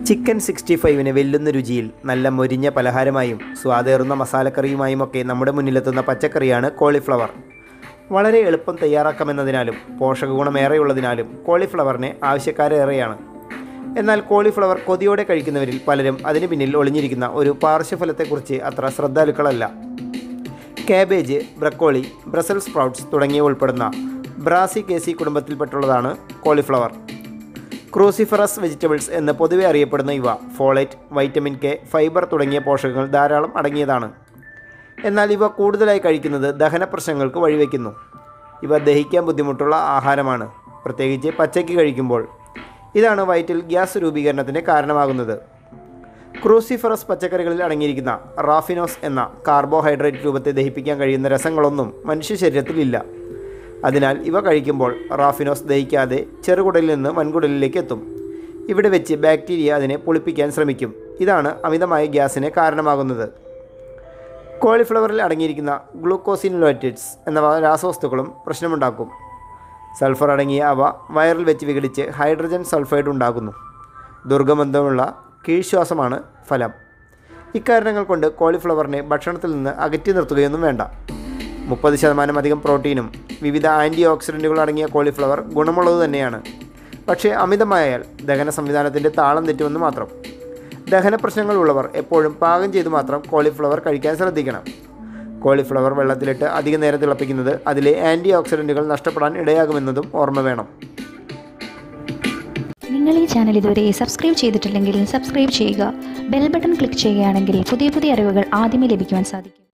chicken sixty ഫൈവിന് വെല്ലുന്ന രുചിയിൽ നല്ല മൊരിഞ്ഞ പലഹാരമായും സ്വാദേറുന്ന മസാലക്കറിയുമായുമൊക്കെ നമ്മുടെ മുന്നിലെത്തുന്ന പച്ചക്കറിയാണ് കോളിഫ്ലവർ വളരെ എളുപ്പം തയ്യാറാക്കാമെന്നതിനാലും പോഷകഗുണമേറെയുള്ളതിനാലും കോളിഫ്ലവറിന് ആവശ്യക്കാരേറെയാണ് എന്നാൽ കോളിഫ്ലവർ കൊതിയോടെ കഴിക്കുന്നവരിൽ പലരും അതിന് പിന്നിൽ ഒളിഞ്ഞിരിക്കുന്ന ഒരു പാർശ്വഫലത്തെക്കുറിച്ച് അത്ര ശ്രദ്ധാലുക്കളല്ല കാബേജ് ബ്രക്കോളി ബ്രസൽ സ്പ്രൗട്ട്സ് തുടങ്ങിയവ ഉൾപ്പെടുന്ന ബ്രാസിക്കേസി കുടുംബത്തിൽപ്പെട്ടുള്ളതാണ് കോളിഫ്ലവർ ക്രൂസിഫറസ് വെജിറ്റബിൾസ് എന്ന് പൊതുവെ അറിയപ്പെടുന്ന ഇവ ഫോളേറ്റ് വൈറ്റമിൻ കെ ഫൈബർ തുടങ്ങിയ പോഷകങ്ങൾ ധാരാളം അടങ്ങിയതാണ് എന്നാൽ ഇവ കൂടുതലായി കഴിക്കുന്നത് ദഹന പ്രശ്നങ്ങൾക്ക് വഴിവെക്കുന്നു ഇവ ദഹിക്കാൻ ബുദ്ധിമുട്ടുള്ള ആഹാരമാണ് പ്രത്യേകിച്ച് പച്ചയ്ക്ക് കഴിക്കുമ്പോൾ ഇതാണ് വയറ്റിൽ ഗ്യാസ് രൂപീകരണത്തിന് കാരണമാകുന്നത് ക്രൂസിഫറസ് പച്ചക്കറികളിൽ അടങ്ങിയിരിക്കുന്ന റാഫിനോസ് എന്ന കാർബോഹൈഡ്രേറ്റ് രൂപത്തെ ദഹിപ്പിക്കാൻ കഴിയുന്ന രസങ്ങളൊന്നും മനുഷ്യ ശരീരത്തിലില്ല അതിനാൽ ഇവ കഴിക്കുമ്പോൾ റാഫിനോസ് ദഹിക്കാതെ ചെറുകുടലിൽ നിന്ന് വൻകുടലിലേക്ക് എത്തും ഇവിടെ വെച്ച് ബാക്ടീരിയ അതിനെ പുളിപ്പിക്കാൻ ശ്രമിക്കും ഇതാണ് അമിതമായ ഗ്യാസിന് കാരണമാകുന്നത് കോളിഫ്ലവറിൽ അടങ്ങിയിരിക്കുന്ന ഗ്ലൂക്കോസിനുലേറ്റഡ്സ് എന്ന രാസവസ്തുക്കളും പ്രശ്നമുണ്ടാക്കും സൾഫർ അടങ്ങിയ അവ വയറിൽ വെച്ച് വിഘടിച്ച് ഹൈഡ്രജൻ സൾഫൈഡ് ഉണ്ടാകുന്നു ദുർഗന്ധമുള്ള കീഴ്ശ്വാസമാണ് ഫലം ഇക്കാരണങ്ങൾ കൊണ്ട് കോളിഫ്ലവറിനെ ഭക്ഷണത്തിൽ നിന്ന് അകറ്റി നിർത്തുകയൊന്നും വേണ്ട മുപ്പത് ശതമാനം അധികം പ്രോട്ടീനും വിവിധ ആൻറ്റി ഓക്സിഡൻറ്റുകൾ അടങ്ങിയ കോളിഫ്ലവർ ഗുണമുള്ളത് തന്നെയാണ് പക്ഷേ അമിതമായാൽ ദഹന സംവിധാനത്തിൻ്റെ താളം തെറ്റുമെന്ന് മാത്രം ദഹന പ്രശ്നങ്ങളുള്ളവർ എപ്പോഴും പാകം ചെയ്ത് മാത്രം കോളിഫ്ലവർ കഴിക്കാൻ ശ്രദ്ധിക്കണം കോളിഫ്ലവർ വെള്ളത്തിലിട്ട് അധിക നേരം തിളപ്പിക്കുന്നത് അതിലെ ആൻറ്റി ഓക്സിഡൻറ്റുകൾ നഷ്ടപ്പെടാൻ ഇടയാകുമെന്നതും ഓർമ്മ വേണം നിങ്ങൾ ഈ ചാനൽ ഇതുവരെ സബ്സ്ക്രൈബ് ചെയ്തിട്ടില്ലെങ്കിൽ സബ്സ്ക്രൈബ് ചെയ്യുക ബെൽ ബട്ടൺ ക്ലിക്ക് ചെയ്യുകയാണെങ്കിൽ പുതിയ പുതിയ അറിവുകൾ ആദ്യമേ ലഭിക്കുവാൻ സാധിക്കും